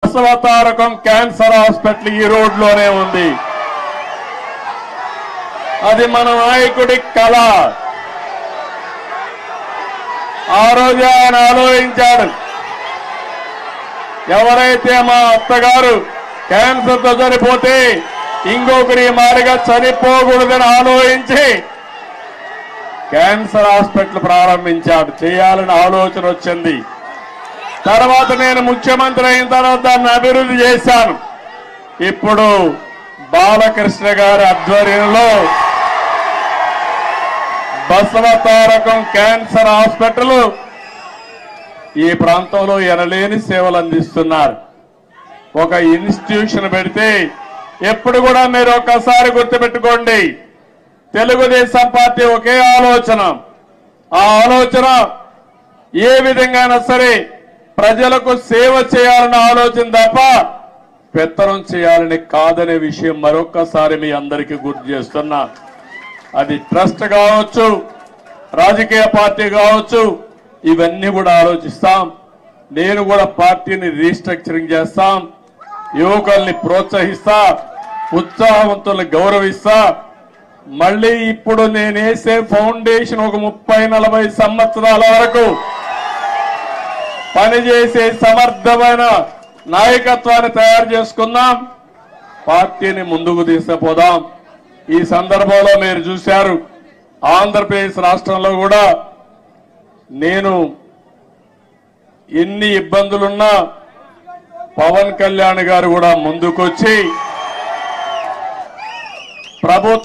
Basavatarakam cancer hospital ఈ రోడ్లోనే ఉంది అది మన నాయకుడి కళ ఆ రోజు ఆయన ఆలోచించాడు ఎవరైతే మా అత్తగారు క్యాన్సర్ తో చనిపోతే ఇంకొకరి మారిగా చనిపోకూడదని ఆలోచించి క్యాన్సర్ హాస్పిటల్ ప్రారంభించాడు చేయాలని ఆలోచన వచ్చింది తర్వాత నేను ముఖ్యమంత్రి అయిన తర్వాత దాన్ని అభివృద్ధి చేశాను ఇప్పుడు బాలకృష్ణ గారి ఆధ్వర్యంలో బసవతారకం క్యాన్సర్ హాస్పిటల్ ఈ ప్రాంతంలో ఎనలేని సేవలు అందిస్తున్నారు ఒక ఇన్స్టిట్యూషన్ పెడితే ఎప్పుడు కూడా మీరు ఒక్కసారి గుర్తుపెట్టుకోండి తెలుగుదేశం పార్టీ ఒకే ఆలోచన ఆ ఆలోచన ఏ విధంగానైనా సరే ప్రజలకు సేవ చేయాలన్న ఆలోచన తప్ప పెత్తనం చేయాలని కాదనే విషయం మరొక్కసారి మీ అందరికీ గుర్తు చేస్తున్నా అది ట్రస్ట్ కావచ్చు రాజకీయ పార్టీ కావచ్చు ఇవన్నీ కూడా ఆలోచిస్తాం నేను కూడా పార్టీని రీస్ట్రక్చరింగ్ చేస్తాం యువకుల్ని ప్రోత్సహిస్తా ఉత్సాహవంతుల్ని గౌరవిస్తా మళ్ళీ ఇప్పుడు నేను వేసే ఫౌండేషన్ ఒక ముప్పై నలభై సంవత్సరాల వరకు పనిచేసే సమర్థమైన నాయకత్వాన్ని తయారు చేసుకుందాం పార్టీని ముందుకు తీసుకుపోదాం ఈ సందర్భంలో మీరు చూశారు ఆంధ్రప్రదేశ్ రాష్ట్రంలో కూడా నేను ఎన్ని ఇబ్బందులున్నా పవన్ కళ్యాణ్ గారు కూడా ముందుకొచ్చి ప్రభుత్వ